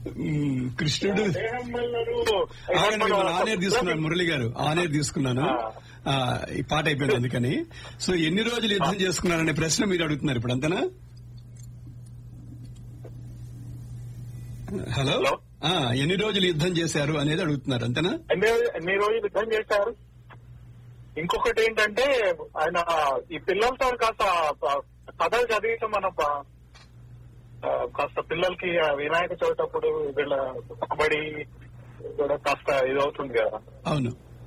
మ్, కృష్ణుడు దేహం వల్లను ఆగండి మిమ్మల్ని ఆనేర్ తీసుకున్నాను మురళి గారు ఆనేర్ తీసుకున్నాను ఆ, ఈ పాట అయిపోయింది అందుకని సో ఎన్ని రోజులు యుద్ధం చేసుకున్నారనే ప్రశ్న మీరు అడుగుతున్నారు ఇప్పుడు అంతేనా హలో హలో. ఆ, ఎన్ని రోజులు యుద్ధం చేశారు అనేది అడుగుతున్నారు అంతేనా ఎన్ని ఎన్ని రోజులు యుద్ధం చేశారు ఇంకొకటి ఏంటంటే ఆయన ఈ పిల్లలతో కాస్త ప- కథలు చదివితే మన ప- ఆ, కాస్త పిల్లలకి ఆ వినాయక చవితి అప్పుడు వీళ్ళ కబడ్డీ కూడా కాస్త ఇది అవుతుంది కదా అవును